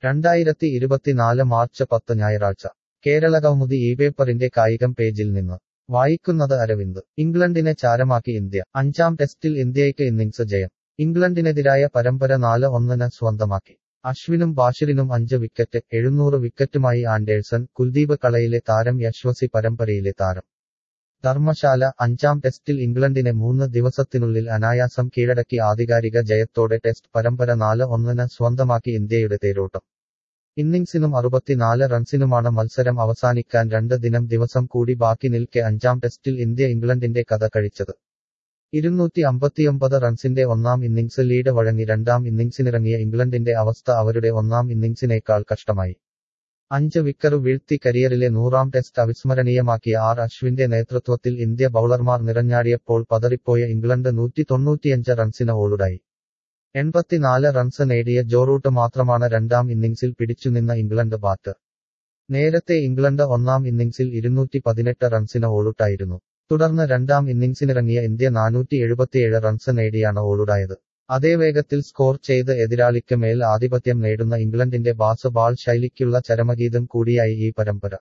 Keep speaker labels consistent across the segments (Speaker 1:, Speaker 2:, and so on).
Speaker 1: രണ്ടായിരത്തി ഇരുപത്തിനാല് മാർച്ച് പത്ത് ഞായറാഴ്ച കേരള കൗമുദി ഈ പേപ്പറിന്റെ കായികം പേജിൽ നിന്ന് വായിക്കുന്നത് അരവിന്ദ് ഇംഗ്ലണ്ടിനെ ചാരമാക്കി ഇന്ത്യ അഞ്ചാം ടെസ്റ്റിൽ ഇന്ത്യയ്ക്ക് ഇന്നിംഗ്സ് ജയം ഇംഗ്ലണ്ടിനെതിരായ പരമ്പര നാല് ഒന്നിന് സ്വന്തമാക്കി അശ്വിനും ബാഷിറിനും അഞ്ച് വിക്കറ്റ് എഴുന്നൂറ് വിക്കറ്റുമായി ആൻഡേഴ്സൺ കുൽദീപ് കളയിലെ താരം യശ്വസി പരമ്പരയിലെ താരം ധർമ്മശാല അഞ്ചാം ടെസ്റ്റിൽ ഇംഗ്ലണ്ടിനെ മൂന്ന് ദിവസത്തിനുള്ളിൽ അനായാസം കീഴടക്കി ആധികാരിക ജയത്തോടെ ടെസ്റ്റ് പരമ്പര നാല് ഒന്നിന് സ്വന്തമാക്കി ഇന്ത്യയുടെ തേരോട്ടം ഇന്നിംഗ്സിനും അറുപത്തിനാല് റൺസിനുമാണ് മത്സരം അവസാനിക്കാൻ രണ്ട് ദിനം ദിവസം കൂടി ബാക്കി നിൽക്കെ അഞ്ചാം ടെസ്റ്റിൽ ഇന്ത്യ ഇംഗ്ലണ്ടിന്റെ കഥ കഴിച്ചത് ഇരുന്നൂറ്റി അമ്പത്തിയൊമ്പത് റൺസിന്റെ ഒന്നാം ഇന്നിംഗ്സ് ലീഡ് വഴങ്ങി രണ്ടാം ഇന്നിംഗ്സിനിറങ്ങിയ ഇംഗ്ലണ്ടിന്റെ അവസ്ഥ അവരുടെ ഒന്നാം ഇന്നിംഗ്സിനേക്കാൾ കഷ്ടമായി അഞ്ച് വിക്കറ് വീഴ്ത്തി കരിയറിലെ നൂറാം ടെസ്റ്റ് അവിസ്മരണീയമാക്കിയ ആർ അശ്വിന്റെ നേതൃത്വത്തിൽ ഇന്ത്യ ബൌളർമാർ നിറഞ്ഞാടിയപ്പോൾ പതറിപ്പോയ ഇംഗ്ലണ്ട് നൂറ്റി തൊണ്ണൂറ്റിയഞ്ച് റൺസിന് ഓളുടായി എൺപത്തിനാല് റൺസ് നേടിയ ജോറൂട്ട് മാത്രമാണ് രണ്ടാം ഇന്നിംഗ്സിൽ പിടിച്ചുനിന്ന ഇംഗ്ലണ്ട് ബാറ്റർ നേരത്തെ ഇംഗ്ലണ്ട് ഒന്നാം ഇന്നിംഗ്സിൽ ഇരുന്നൂറ്റി പതിനെട്ട് റൺസിന് ഓളുട്ടായിരുന്നു തുടർന്ന് രണ്ടാം ഇന്നിംഗ്സിനിറങ്ങിയ ഇന്ത്യ നാനൂറ്റി എഴുപത്തിയേഴ് റൺസ് നേടിയാണ് ഓളുടായത് അതേ വേഗത്തിൽ സ്കോർ ചെയ്ത് എതിരാളിക്ക് മേൽ ആധിപത്യം നേടുന്ന ഇംഗ്ലണ്ടിന്റെ ബാസ് ബാൾ ശൈലിക്കുള്ള ചരമഗീതം കൂടിയായി ഈ പരമ്പര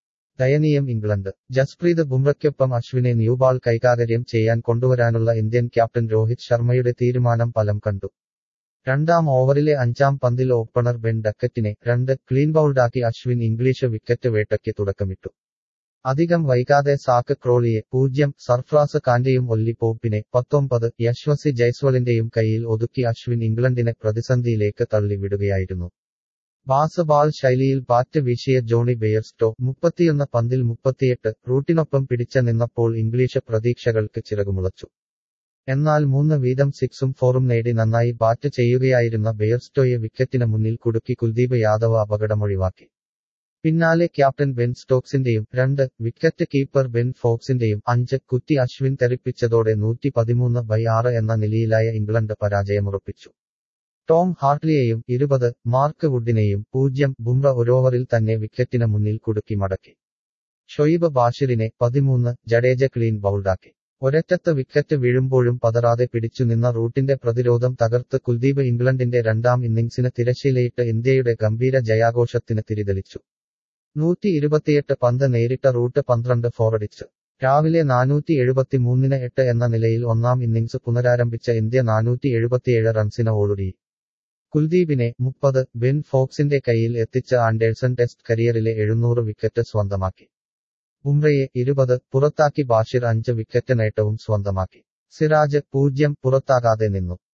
Speaker 1: ദയനീയം ഇംഗ്ലണ്ട് ജസ്പ്രീത് ബുംറയ്ക്കൊപ്പം അശ്വിനെ ന്യൂബാൾ കൈകാര്യം ചെയ്യാൻ കൊണ്ടുവരാനുള്ള ഇന്ത്യൻ ക്യാപ്റ്റൻ രോഹിത് ശർമ്മയുടെ തീരുമാനം ഫലം കണ്ടു രണ്ടാം ഓവറിലെ അഞ്ചാം പന്തിൽ ഓപ്പണർ ബെൻ ഡക്കറ്റിനെ രണ്ട് ക്ലീൻ ബൗൾഡാക്കി അശ്വിൻ ഇംഗ്ലീഷ് വിക്കറ്റ് വേട്ടയ്ക്ക് തുടക്കമിട്ടു അധികം വൈകാതെ സാക്ക് ക്രോളിയെ പൂജ്യം സർഫ്രാസ് കാന്റെയും ഒല്ലി പോപ്പിനെ പത്തൊമ്പത് യശ്വസി ജയ്സ്വളിന്റെയും കയ്യിൽ ഒതുക്കി അശ്വിൻ ഇംഗ്ലണ്ടിനെ പ്രതിസന്ധിയിലേക്ക് തള്ളിവിടുകയായിരുന്നു ബാസ് ബാൾ ശൈലിയിൽ ബാറ്റ് വീശിയ ജോണി ബെയർസ്റ്റോ മുപ്പത്തിയൊന്ന് പന്തിൽ മുപ്പത്തിയെട്ട് റൂട്ടിനൊപ്പം പിടിച്ച നിന്നപ്പോൾ ഇംഗ്ലീഷ് പ്രതീക്ഷകൾക്ക് ചിറകുമുളച്ചു എന്നാൽ മൂന്ന് വീതം സിക്സും ഫോറും നേടി നന്നായി ബാറ്റ് ചെയ്യുകയായിരുന്ന ബെയർസ്റ്റോയെ വിക്കറ്റിന് മുന്നിൽ കുടുക്കി കുൽദീപ് യാദവ് അപകടമൊഴിവാക്കി പിന്നാലെ ക്യാപ്റ്റൻ ബെൻ സ്റ്റോക്സിന്റെയും രണ്ട് വിക്കറ്റ് കീപ്പർ ബെൻ ഫോക്സിന്റെയും അഞ്ച് കുറ്റി അശ്വിൻ തെറിപ്പിച്ചതോടെ നൂറ്റി പതിമൂന്ന് ബൈ ആറ് എന്ന നിലയിലായ ഇംഗ്ലണ്ട് പരാജയമുറപ്പിച്ചു ടോം ഹാർട്ട്ലിയെയും ഇരുപത് മാർക്ക് വുഡിനെയും പൂജ്യം ബുംറ ഒരോവറിൽ തന്നെ വിക്കറ്റിന് മുന്നിൽ കുടുക്കി മടക്കി ഷൊയ്ബ് ബാഷിറിനെ പതിമൂന്ന് ജഡേജ ക്ലീൻ ബൗൾഡാക്കി ഒരറ്റത്ത് വിക്കറ്റ് വീഴുമ്പോഴും പതറാതെ പിടിച്ചുനിന്ന റൂട്ടിന്റെ പ്രതിരോധം തകർത്ത് കുൽദീപ് ഇംഗ്ലണ്ടിന്റെ രണ്ടാം ഇന്നിംഗ്സിന് തിരശ്ശീലയിട്ട് ഇന്ത്യയുടെ ഗംഭീര ജയാഘോഷത്തിന് തിരിതെളിച്ചു നൂറ്റി ഇരുപത്തിയെട്ട് പന്ത് നേരിട്ട റൂട്ട് പന്ത്രണ്ട് ഫോറടിച്ച് രാവിലെ നാനൂറ്റി എഴുപത്തിമൂന്നിന് എട്ട് എന്ന നിലയിൽ ഒന്നാം ഇന്നിംഗ്സ് പുനരാരംഭിച്ച ഇന്ത്യ നാനൂറ്റി എഴുപത്തിയേഴ് റൺസിന് ഓളുടി കുൽദീപിനെ മുപ്പത് ബെൻ ഫോക്സിന്റെ കയ്യിൽ എത്തിച്ച ആൻഡേഴ്സൺ ടെസ്റ്റ് കരിയറിലെ എഴുന്നൂറ് വിക്കറ്റ് സ്വന്തമാക്കി ബുംറയെ ഇരുപത് പുറത്താക്കി ബാഷിർ അഞ്ച് വിക്കറ്റ് നേട്ടവും സ്വന്തമാക്കി സിറാജ് പൂജ്യം പുറത്താകാതെ നിന്നു